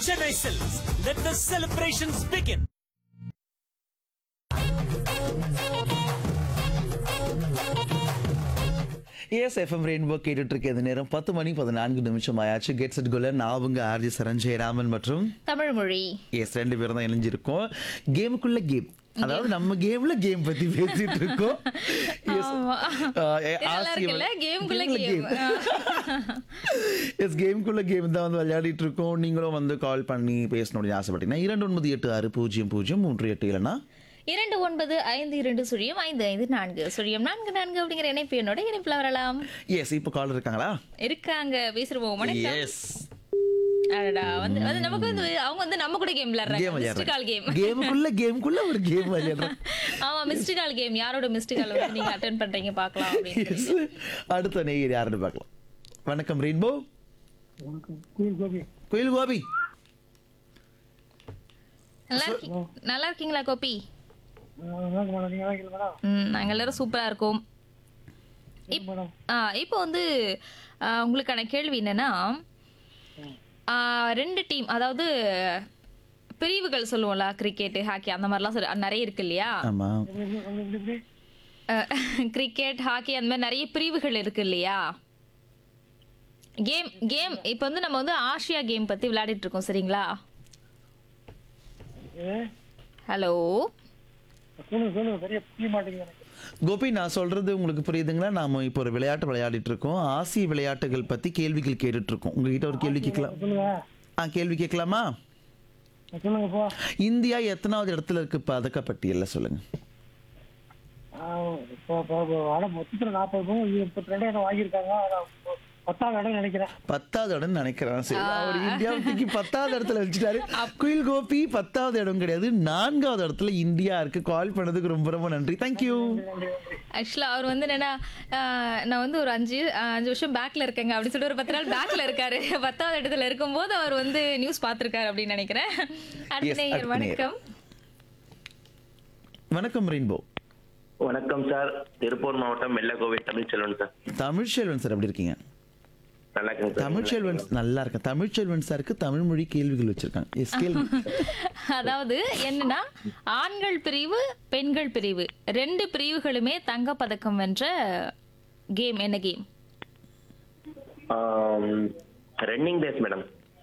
Chennai Silks. Let the celebrations begin. Yes FM Rainbow கேட்டுட்டு இருக்க இந்த நேரம் பத்து மணி பதினான்கு நிமிஷம் ஆயாச்சு கெட் செட் குல நான் உங்க ஆர்ஜி சரஞ்சயராமன் மற்றும் தமிழ் மொழி எஸ் ரெண்டு பேரும் தான் இணைஞ்சிருக்கோம் கேமுக்குள்ள கேம் அதாவது நம்ம கேம்ல கேம் பத்தி பேசிட்டு இருக்கோம் Yes. ஆமா. ஆஹ் இது நல்லா ஆசிய இருக்குல்ல? கேம்குள்ள கேம்குள்ள கேம். எஸ் கேம்குள்ள கேம் தான் வந்து விளையாடிட்டு இருக்கோம் நீங்களும் வந்து கால் பண்ணி பேசணும் அப்படின்னு ஆசைப்பட்டீங்கன்னா இரண்டு ஒன்பது எட்டு ஆறு பூஜ்ஜியம் பூஜ்ஜியம் மூன்று எட்டு இல்லைன்னா இரண்டு ஒன்பது ஐந்து இரண்டு சுழியம் ஐந்து ஐந்து நான்கு சுழியம் நான்கு நான்கு அப்படிங்கிற இணைப்பு என்னோட இணைப்புல வரலாம் எஸ் இப்போ கால் இருக்காங்களா இருக்காங்க பேசுறோம் வணக்கம் எஸ் அடடா வந்து வந்து நமக்கு வந்து அவங்க வந்து நம்ம கூட கேம் விளையாடுறாங்க கேம் மிஸ்டு கால் கேம் கேமுக்குள்ள கேமுக்குள்ள ஒரு கேம் விளையாடுறோம் ஆமா மிஸ்டு கால் கேம் யாரோட மிஸ்டு கால் வந்து நீங்க அட்டென்ட் பண்றீங்க பார்க்கலாம் அப்படின்னு Yes. அடுத்த நேயர் யாருன்னு பார்க்கலாம் வணக்கம் ரெயின்போ கோயில் கோபி நல்லா இருக்கீங்க நல்லா இருக்கீங்களா கோபி ம் நாங்க எல்லாரும் சூப்பரா இருக்கோம் இப்- ஆ, இப்போ வந்து ஆ, உங்களுக்கான கேள்வி என்னன்னா ஆ, ரெண்டு டீம் அதாவது பிரிவுகள் சொல்லுவோம்ல கிரிக்கெட் ஹாக்கி அந்த மாதிரிலாம் சொல்லு- நிறைய இருக்கு இல்லையா ஆமா கிரிக்கெட் ஹாக்கி அந்த மாதிரி நிறைய பிரிவுகள் இருக்கு இல்லையா கேம் கேம் இப்போ வந்து நம்ம வந்து ஆசியா கேம் பத்தி விளையாடிட்டு இருக்கோம் சரிங்களா ஹலோ சொல்லுங்க சொல்லுங்க சரியா புரிய மாட்டேங்குது எனக்கு கோபி நான் சொல்றது உங்களுக்கு புரியுதுங்களா நாம இப்போ ஒரு விளையாட்டு விளையாடிட்டு இருக்கோம் ஆசிய விளையாட்டுகள் பத்தி கேள்விகள் கேட்டுட்டு இருக்கோம் உங்ககிட்ட ஒரு கேள்வி கேட்கலாம் சொல்லுங்க ஆ கேள்வி கேட்கலாமா சொல்லுங்க போ இந்தியா எத்தனாவது இடத்துல இருக்கு பதக்கப்பட்டியல்ல சொல்லுங்க ஆஹ் இப்போ இப்போ இப்போ ஆனா மொத்தத்தில் நாற்பது பவுன் முப்பத்தி ரெண்டு இடம் வாங்கியிருக்காங்க ஆனா இப்போ பத்தாவது இடம் நினைக்கிறேன் பத்தாவது இடம் நினைக்கிறேன் சரி அவர் இந்தியாவுக்கு பத்தாவது இடத்துல வச்சுட்டாரு குயில் கோபி பத்தாவது இடம் கிடையாது நான்காவது இடத்துல இந்தியா இருக்கு கால் பண்ணதுக்கு ரொம்ப ரொம்ப நன்றி தேங்க்யூ ஆக்சுவலா அவர் வந்து என்னன்னா ஆஹ், நான் வந்து ஒரு அஞ்சு ஆஹ், அஞ்சு வருஷம் பேக்ல இருக்கேங்க அப்படின்னு சொல்லிட்டு ஒரு பத்து நாள் பேக்ல இருக்காரு பத்தாவது இடத்துல இருக்கும்போது அவர் வந்து நியூஸ் பார்த்திருக்காரு அப்படின்னு நினைக்கிறேன் அடுத்த Yes, நேயர் அடுத்த நேயர். வணக்கம் வணக்கம் ரெயின்போ வணக்கம் சார் திருப்பூர் மாவட்டம் வெள்ளக்கோவில் தமிழ்ச்செல்வன் சார் தமிழ்ச்செல்வன் சார் எப்படி இருக்கீங்க நல்லா இருக்குங்க சார் தமிழ்ச்செல்வன் நல்லா இருக்கேன் தமிழ்ச்செல்வன் சாருக்கு தமிழ் மொழி கேள்விகள் வச்சிருக்காங்க எஸ் கேள்வி அதாவது என்னன்னா ஆண்கள் பிரிவு பெண்கள் பிரிவு ரெண்டு பிரிவுகளுமே தங்க பதக்கம் வென்ற கேம் என்ன கேம் ரன்னிங் ரேஸ் மேடம்